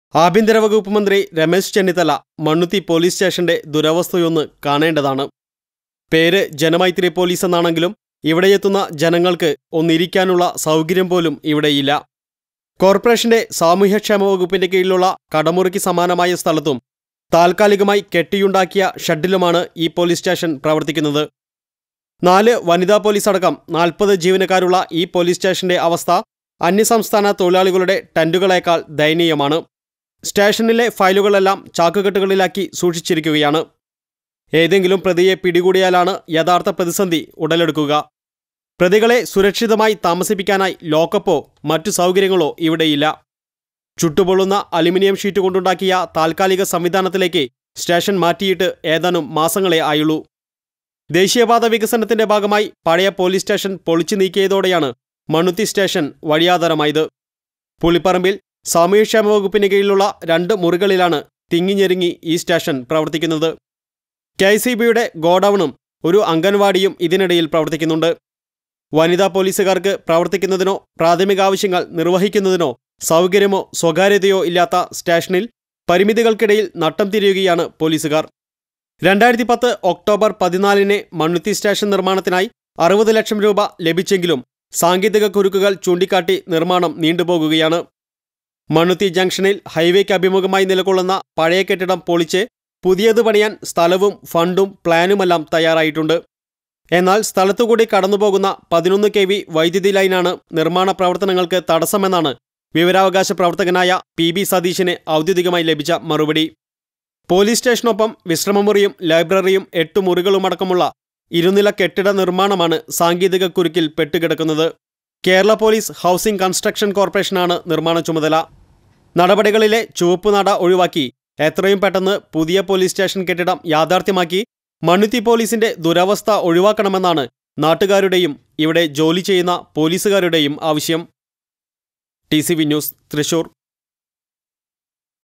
ആഭ്യന്തര വകുപ്പ് മന്ത്രി രമേശ് ചെന്നിത്തല മണ്ണുത്തി പോലീസ് സ്റ്റേഷന്റെ ദുരവസ്ഥയൊന്ന് കാണേണ്ടതാണ് പേര് ജനമൈത്രി പോലീസ് എന്നാണെങ്കിലും ഇവിടെയെത്തുന്ന ജനങ്ങൾക്ക് ഒന്നിരിക്കാനുള്ള സൗകര്യം പോലും ഇവിടെയില്ല കോർപ്പറേഷന്റെ സാമൂഹ്യക്ഷേമ വകുപ്പിന്റെ കീഴിലുള്ള കടമുറിക്ക് സമാനമായ സ്ഥലത്തും താൽക്കാലികമായി കെട്ടിയുണ്ടാക്കിയ ഷെഡിലുമാണ് ഈ പോലീസ് സ്റ്റേഷൻ പ്രവർത്തിക്കുന്നത് നാല് വനിതാ പോലീസ് അടക്കം നാൽപ്പത് ജീവനക്കാരുള്ള ഈ പോലീസ് സ്റ്റേഷന്റെ അവസ്ഥ അന്യസംസ്ഥാന തൊഴിലാളികളുടെ ടെന്റുകളേക്കാൾ ദയനീയമാണ് സ്റ്റേഷനിലെ ഫയലുകളെല്ലാം ചാക്കുകെട്ടുകളിലാക്കി സൂക്ഷിച്ചിരിക്കുകയാണ് ഏതെങ്കിലും പ്രതിയെ പിടികൂടിയാലാണ് യഥാർത്ഥ പ്രതിസന്ധി ഉടലെടുക്കുക പ്രതികളെ സുരക്ഷിതമായി താമസിപ്പിക്കാനായി ലോക്കപ്പോ മറ്റു സൗകര്യങ്ങളോ ഇവിടെയില്ല ചുട്ടുപൊള്ളുന്ന അലുമിനിയം ഷീറ്റ് കൊണ്ടുണ്ടാക്കിയ താൽക്കാലിക സംവിധാനത്തിലേക്ക് സ്റ്റേഷൻ മാറ്റിയിട്ട് ഏതാനും മാസങ്ങളെ ആയുള്ളൂ ദേശീയപാത വികസനത്തിന്റെ ഭാഗമായി പഴയ പോലീസ് സ്റ്റേഷൻ പൊളിച്ചു നീക്കിയതോടെയാണ് മണ്ണുത്തി സ്റ്റേഷൻ വഴിയാധാരമായത് പുളിപ്പറമ്പിൽ സാമൂഹ്യക്ഷേമ വകുപ്പിന് കീഴിലുള്ള രണ്ട് മുറികളിലാണ് തിങ്ങിഞ്ഞെരുങ്ങി ഈ സ്റ്റേഷൻ പ്രവർത്തിക്കുന്നത് കെ സി ബിയുടെ ഗോഡൌണും ഒരു അംഗൻവാടിയും ഇതിനിടയിൽ പ്രവർത്തിക്കുന്നുണ്ട് വനിതാ പോലീസുകാർക്ക് പ്രവർത്തിക്കുന്നതിനോ പ്രാഥമിക ആവശ്യങ്ങൾ നിർവഹിക്കുന്നതിനോ സൗകര്യമോ സ്വകാര്യതയോ ഇല്ലാത്ത സ്റ്റേഷനിൽ പരിമിതികൾക്കിടയിൽ നട്ടം തിരിയുകയാണ് പോലീസുകാർ രണ്ടായിരത്തി പത്ത് ഒക്ടോബർ പതിനാലിന് മണ്ണുത്തി സ്റ്റേഷൻ നിർമ്മാണത്തിനായി അറുപത് ലക്ഷം രൂപ ലഭിച്ചെങ്കിലും സാങ്കേതിക കുരുക്കുകൾ ചൂണ്ടിക്കാട്ടി നിർമ്മാണം നീണ്ടുപോകുകയാണ് മണ്ണുത്തി ജംഗ്ഷനിൽ ഹൈവേക്ക് അഭിമുഖമായി നിലകൊള്ളുന്ന പഴയ കെട്ടിടം പൊളിച്ച് പുതിയത് പണിയാൻ സ്ഥലവും ഫണ്ടും പ്ലാനുമെല്ലാം തയ്യാറായിട്ടുണ്ട് എന്നാൽ സ്ഥലത്തുകൂടി കടന്നുപോകുന്ന പതിനൊന്ന് കെ വി വൈദ്യുതി ലൈനാണ് നിർമ്മാണ പ്രവർത്തനങ്ങൾക്ക് തടസ്സമെന്നാണ് വിവരാവകാശ പ്രവർത്തകനായ പി ബി സതീശിന് ഔദ്യോഗികമായി ലഭിച്ച മറുപടി പോലീസ് സ്റ്റേഷനൊപ്പം വിശ്രമമുറിയും ലൈബ്രറിയും എട്ട് മുറികളുമടക്കമുള്ള ഇരുനില കെട്ടിട നിർമ്മാണമാണ് സാങ്കേതിക കുരുക്കിൽ പെട്ടുകിടക്കുന്നത് കേരള പോലീസ് ഹൗസിംഗ് കൺസ്ട്രക്ഷൻ കോർപ്പറേഷനാണ് നിർമ്മാണ ചുമതല നടപടികളിലെ ചുവപ്പുനട ഒഴിവാക്കി എത്രയും പെട്ടെന്ന് പുതിയ പോലീസ് സ്റ്റേഷൻ കെട്ടിടം യാഥാർത്ഥ്യമാക്കി മണ്ണുത്തി പോലീസിന്റെ ദുരവസ്ഥ ഒഴിവാക്കണമെന്നാണ് നാട്ടുകാരുടെയും ഇവിടെ ജോലി ചെയ്യുന്ന പോലീസുകാരുടെയും ആവശ്യം T C V news Thrissur